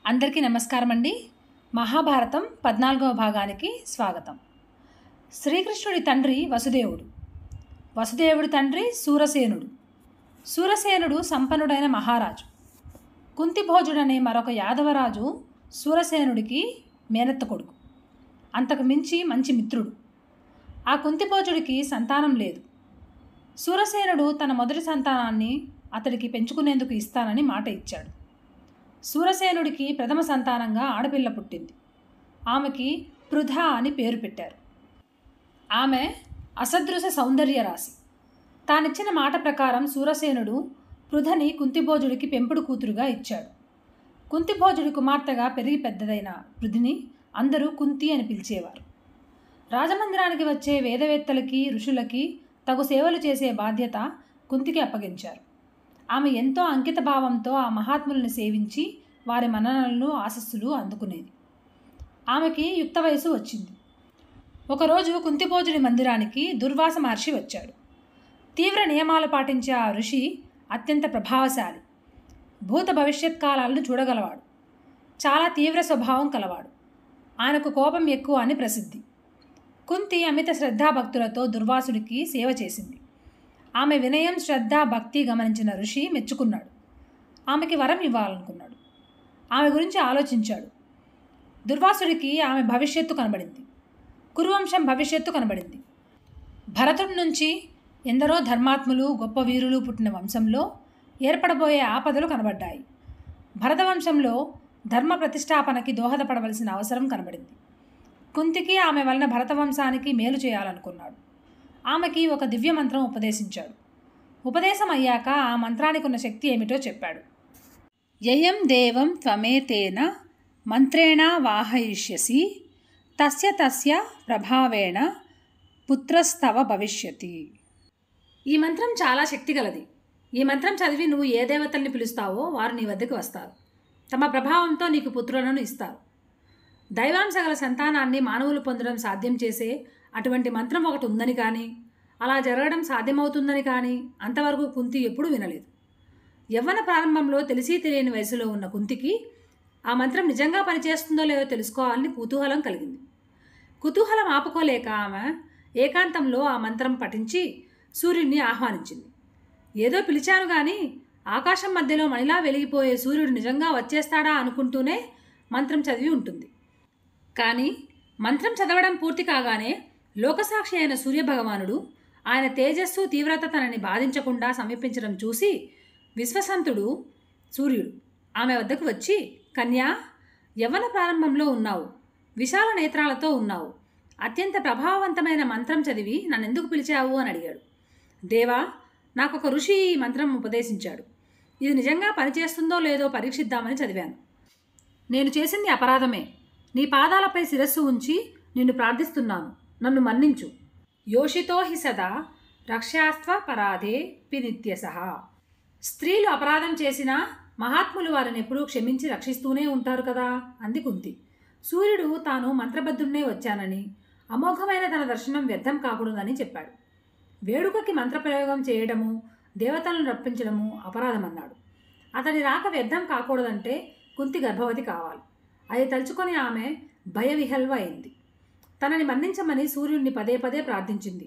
అందరికీ నమస్కారం అండి మహాభారతం పద్నాలుగవ భాగానికి స్వాగతం శ్రీకృష్ణుడి తండ్రి వసుదేవుడు వసుదేవుడి తండ్రి సూరసేనుడు సూరసేనుడు సంపన్నుడైన మహారాజు కుంతిభోజుడనే మరొక యాదవరాజు సూరసేనుడికి మేనత్త కొడుకు అంతకు మించి మంచి మిత్రుడు ఆ కుంతిభోజుడికి సంతానం లేదు సూరసేనుడు తన మొదటి సంతానాన్ని అతడికి పెంచుకునేందుకు ఇస్తానని మాట ఇచ్చాడు సూరసేనుడికి ప్రథమ సంతానంగా ఆడపిల్ల పుట్టింది ఆమెకి పృథ అని పేరు పెట్టారు ఆమె అసదృశ సౌందర్య రాశి తానిచ్చిన మాట ప్రకారం సూరసేనుడు పృథని కుంతిభోజుడికి పెంపుడు కూతురుగా ఇచ్చాడు కుంతిభోజుడి కుమార్తెగా పెరిగి పెద్దదైన పృథిని అందరూ కుంతి అని పిలిచేవారు రాజమందిరానికి వచ్చే వేదవేత్తలకి ఋషులకి తగు సేవలు చేసే బాధ్యత కుంతికి అప్పగించారు ఆమె ఎంతో అంకిత భావంతో ఆ మహాత్ములను సేవించి వారి మన్ననలను ఆశస్సులు అందుకునేది ఆమెకి యుక్త వయసు వచ్చింది ఒకరోజు కుంతిభోజుడి మందిరానికి దుర్వాస మహర్షి వచ్చాడు తీవ్ర నియమాలు పాటించే ఆ ఋషి అత్యంత ప్రభావశాలి భూత భవిష్యత్ కాలాలను చూడగలవాడు చాలా తీవ్ర స్వభావం కలవాడు ఆయనకు కోపం ఎక్కువ అని ప్రసిద్ధి కుంతి అమిత శ్రద్ధాభక్తులతో దుర్వాసుడికి సేవ చేసింది ఆమె వినయం శ్రద్ధ భక్తి గమనించిన ఋషి మెచ్చుకున్నాడు ఆమెకి వరం ఇవ్వాలనుకున్నాడు ఆమె గురించి ఆలోచించాడు దుర్వాసుడికి ఆమె భవిష్యత్తు కనబడింది కురువంశం భవిష్యత్తు కనబడింది భరతుడి నుంచి ఎందరో ధర్మాత్ములు గొప్ప వీరులు పుట్టిన వంశంలో ఏర్పడబోయే ఆపదలు కనబడ్డాయి భరతవంశంలో ధర్మ ప్రతిష్టాపనకి దోహదపడవలసిన అవసరం కనబడింది కుంతికి ఆమె వలన భరతవంశానికి మేలు చేయాలనుకున్నాడు ఆమెకి ఒక దివ్య మంత్రం ఉపదేశించాడు ఉపదేశం అయ్యాక ఆ మంత్రానికి ఉన్న శక్తి ఏమిటో చెప్పాడు యయం దేవం త్వమేతేన మంత్రేణ వాహయిష్యసి తస్య తస్య ప్రభావేణ పుత్రస్తవ భవిష్యతి ఈ మంత్రం చాలా శక్తి గలది ఈ మంత్రం చదివి నువ్వు ఏ దేవతల్ని పిలుస్తావో వారు నీ వద్దకు వస్తారు తమ ప్రభావంతో నీకు పుత్రులను ఇస్తారు దైవాంశ గల సంతానాన్ని మానవులు పొందడం సాధ్యం చేసే అటువంటి మంత్రం ఒకటి ఉందని కానీ అలా జరగడం సాధ్యమవుతుందని కానీ అంతవరకు కుంతి ఎప్పుడూ వినలేదు యవ్వన ప్రారంభంలో తెలిసి తెలియని వయసులో ఉన్న కుంతికి ఆ మంత్రం నిజంగా పనిచేస్తుందో లేదో తెలుసుకోవాలని కుతూహలం కలిగింది కుతూహలం ఆపుకోలేక ఆమె ఏకాంతంలో ఆ మంత్రం పఠించి సూర్యుడిని ఆహ్వానించింది ఏదో పిలిచాను కానీ ఆకాశం మధ్యలో మణిలా వెలిగిపోయే సూర్యుడు నిజంగా వచ్చేస్తాడా అనుకుంటూనే మంత్రం చదివి ఉంటుంది కానీ మంత్రం చదవడం పూర్తి కాగానే లోకసాక్షి అయిన సూర్యభగవానుడు ఆయన తేజస్సు తీవ్రత తనని బాధించకుండా సమీపించడం చూసి విశ్వసంతుడు సూర్యుడు ఆమె వద్దకు వచ్చి కన్యా యవ్వన ప్రారంభంలో ఉన్నావు విశాల నేత్రాలతో ఉన్నావు అత్యంత ప్రభావవంతమైన మంత్రం చదివి నన్నెందుకు పిలిచావు అని అడిగాడు దేవా నాకు ఒక ఋషి ఈ మంత్రం ఉపదేశించాడు ఇది నిజంగా పనిచేస్తుందో లేదో పరీక్షిద్దామని చదివాను నేను చేసింది అపరాధమే నీ పాదాలపై శిరస్సు ఉంచి నిన్ను ప్రార్థిస్తున్నాను నన్ను మన్నించు యోషితో హి సదా రక్షాస్త్వ పరాధే పినిత్యస స్త్రీలు అపరాధం చేసినా మహాత్ములు వారిని ఎప్పుడూ క్షమించి రక్షిస్తూనే ఉంటారు కదా అంది కుంతి సూర్యుడు తాను మంత్రబద్ధుడినే వచ్చానని అమోఘమైన తన దర్శనం వ్యర్థం కాకూడదని చెప్పాడు వేడుకకి మంత్రప్రయోగం చేయడము దేవతలను రప్పించడము అపరాధమన్నాడు అతని రాక వ్యర్థం కాకూడదంటే కుంతి గర్భవతి కావాలి అది తలుచుకొని ఆమె భయవిహల్వ అయింది తనని మన్నించమని సూర్యుడిని పదే పదే ప్రార్థించింది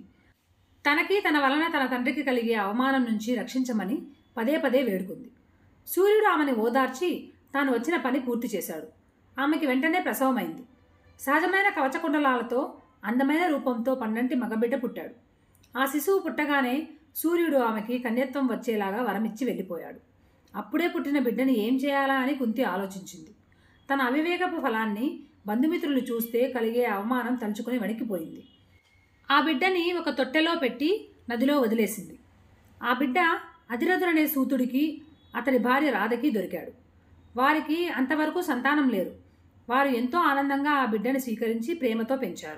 తనకి తన వలన తన తండ్రికి కలిగే అవమానం నుంచి రక్షించమని పదే పదే వేడుకుంది సూర్యుడు ఆమెని ఓదార్చి తాను వచ్చిన పని పూర్తి చేశాడు ఆమెకి వెంటనే ప్రసవమైంది సహజమైన కవచకుండలాలతో అందమైన రూపంతో పన్నంటి మగబిడ్డ పుట్టాడు ఆ శిశువు పుట్టగానే సూర్యుడు ఆమెకి కన్యత్వం వచ్చేలాగా వరమిచ్చి వెళ్ళిపోయాడు అప్పుడే పుట్టిన బిడ్డని ఏం చేయాలా అని కుంతి ఆలోచించింది తన అవివేకపు ఫలాన్ని బంధుమిత్రులు చూస్తే కలిగే అవమానం తలుచుకుని వణికిపోయింది ఆ బిడ్డని ఒక తొట్టెలో పెట్టి నదిలో వదిలేసింది ఆ బిడ్డ అధిరథుడనే సూతుడికి అతని భార్య రాధకి దొరికాడు వారికి అంతవరకు సంతానం లేరు వారు ఎంతో ఆనందంగా ఆ బిడ్డని స్వీకరించి ప్రేమతో పెంచారు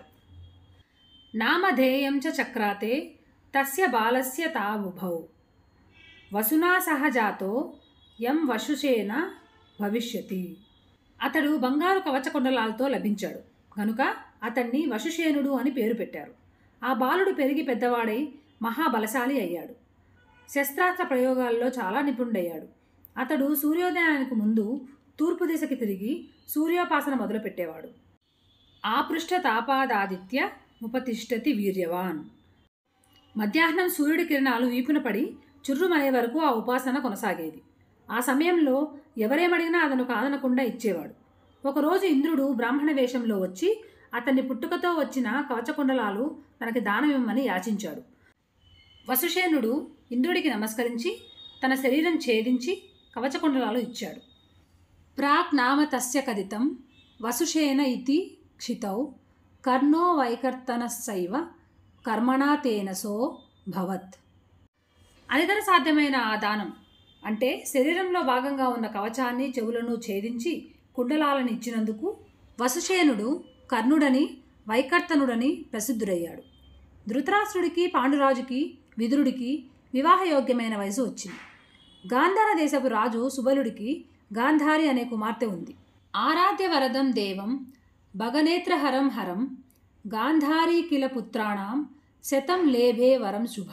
నామధేయం చ చక్రాతే తస్య బాలస్య తావుభౌ వసునా సహజాతో యం వశుషేన భవిష్యతి అతడు బంగారు కవచకుండలాలతో లభించాడు కనుక అతన్ని వశుషేనుడు అని పేరు పెట్టారు ఆ బాలుడు పెరిగి పెద్దవాడై మహాబలశాలి అయ్యాడు శస్త్రాస్త్ర ప్రయోగాల్లో చాలా నిపుణుడయ్యాడు అతడు సూర్యోదయానికి ముందు తూర్పు దిశకి తిరిగి సూర్యోపాసన మొదలుపెట్టేవాడు ఆపృష్ట తాపాదాదిత్య ఉపతిష్టతి వీర్యవాన్ మధ్యాహ్నం సూర్యుడి కిరణాలు వీపున పడి చుర్రుమనే వరకు ఆ ఉపాసన కొనసాగేది ఆ సమయంలో ఎవరేమడిగినా అతను కాదనకుండా ఇచ్చేవాడు ఒకరోజు ఇంద్రుడు బ్రాహ్మణ వేషంలో వచ్చి అతన్ని పుట్టుకతో వచ్చిన కవచకుండలాలు తనకి దానమిమ్మని యాచించాడు వసుషేనుడు ఇంద్రుడికి నమస్కరించి తన శరీరం ఛేదించి కవచకుండలాలు ఇచ్చాడు ప్రాక్ నామ తస్య కథితం వసుషేన ఇతి క్షితౌ కర్ణో వైకర్తనస్సైవ కర్మణా తేనసో భవత్ అనితర సాధ్యమైన ఆ దానం అంటే శరీరంలో భాగంగా ఉన్న కవచాన్ని చెవులను ఛేదించి కుండలాలను ఇచ్చినందుకు వసుషేనుడు కర్ణుడని వైకర్తనుడని ప్రసిద్ధుడయ్యాడు ధృతరాష్ట్రుడికి పాండురాజుకి విదురుడికి వివాహయోగ్యమైన వయసు వచ్చింది గాంధార దేశపు రాజు సుబలుడికి గాంధారి అనే కుమార్తె ఉంది ఆరాధ్య వరదం దేవం భగనేత్రహరం హరం గాంధారీ కిల పుత్రాణం శతం లేభే వరం శుభ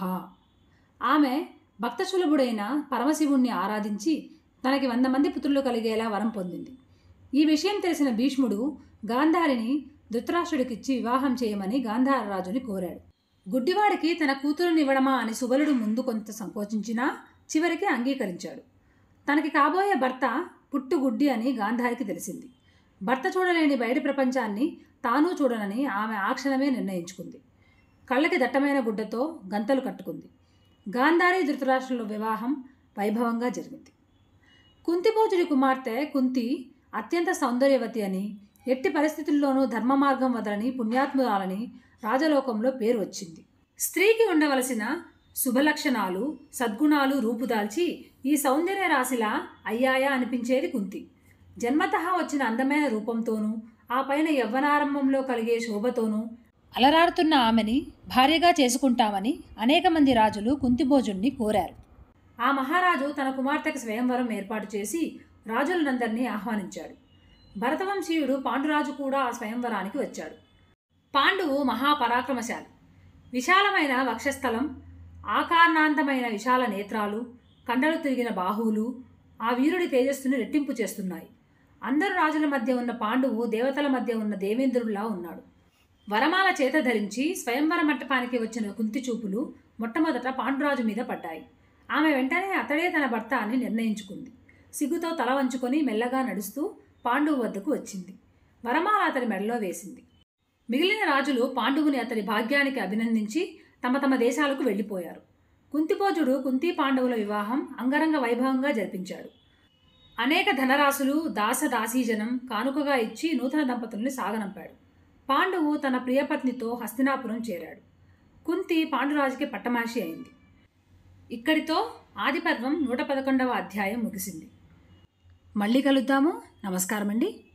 ఆమె భక్తసులభుడైన పరమశివుణ్ణి ఆరాధించి తనకి వంద మంది పుత్రులు కలిగేలా వరం పొందింది ఈ విషయం తెలిసిన భీష్ముడు గాంధారిని ధృతరాష్ట్రుడికిచ్చి వివాహం చేయమని గాంధారరాజుని కోరాడు గుడ్డివాడికి తన కూతురునివ్వడమా అని సుబలుడు ముందు కొంత సంకోచించినా చివరికి అంగీకరించాడు తనకి కాబోయే భర్త పుట్టుగుడ్డి అని గాంధారికి తెలిసింది భర్త చూడలేని బయటి ప్రపంచాన్ని తాను చూడనని ఆమె ఆ క్షణమే నిర్ణయించుకుంది కళ్ళకి దట్టమైన గుడ్డతో గంతలు కట్టుకుంది గాంధారి ధృతరాష్ట్రుల వివాహం వైభవంగా జరిగింది కుంతిభోజుడి కుమార్తె కుంతి అత్యంత సౌందర్యవతి అని ఎట్టి పరిస్థితుల్లోనూ ధర్మ మార్గం వదలని పుణ్యాత్మురాలని రాజలోకంలో పేరు వచ్చింది స్త్రీకి ఉండవలసిన శుభలక్షణాలు సద్గుణాలు రూపుదాల్చి ఈ సౌందర్య రాశిలా అయ్యాయా అనిపించేది కుంతి జన్మతః వచ్చిన అందమైన రూపంతోనూ ఆ పైన యవ్వనారంభంలో కలిగే శోభతోనూ అలరాడుతున్న ఆమెని భార్యగా చేసుకుంటామని అనేక మంది రాజులు కుంతిభోజుణ్ణి కోరారు ఆ మహారాజు తన కుమార్తెకు స్వయంవరం ఏర్పాటు చేసి రాజులనందరినీ ఆహ్వానించాడు భరతవంశీయుడు పాండురాజు కూడా ఆ స్వయంవరానికి వచ్చాడు పాండువు మహాపరాక్రమశాలి విశాలమైన వక్షస్థలం ఆకారణాంతమైన విశాల నేత్రాలు కండలు తిరిగిన బాహువులు ఆ వీరుడి తేజస్సుని రెట్టింపు చేస్తున్నాయి అందరు రాజుల మధ్య ఉన్న పాండువు దేవతల మధ్య ఉన్న దేవేంద్రుడిలా ఉన్నాడు వరమాల చేత ధరించి స్వయంవర మంటపానికి వచ్చిన కుంతి చూపులు మొట్టమొదట పాండురాజు మీద పడ్డాయి ఆమె వెంటనే అతడే తన భర్త అని నిర్ణయించుకుంది సిగ్గుతో తల వంచుకొని మెల్లగా నడుస్తూ పాండువు వద్దకు వచ్చింది వరమాల అతని మెడలో వేసింది మిగిలిన రాజులు పాండువుని అతని భాగ్యానికి అభినందించి తమ తమ దేశాలకు వెళ్ళిపోయారు కుంతిపోజుడు కుంతి పాండవుల వివాహం అంగరంగ వైభవంగా జరిపించాడు అనేక ధనరాశులు దాస దాసీజనం కానుకగా ఇచ్చి నూతన దంపతుల్ని సాగనంపాడు పాండువు తన ప్రియపత్నితో హస్తినాపురం చేరాడు కుంతి పాండురాజుకి పట్టమాషి అయింది ఇక్కడితో ఆదిపర్వం నూట పదకొండవ అధ్యాయం ముగిసింది మళ్ళీ కలుద్దాము నమస్కారం అండి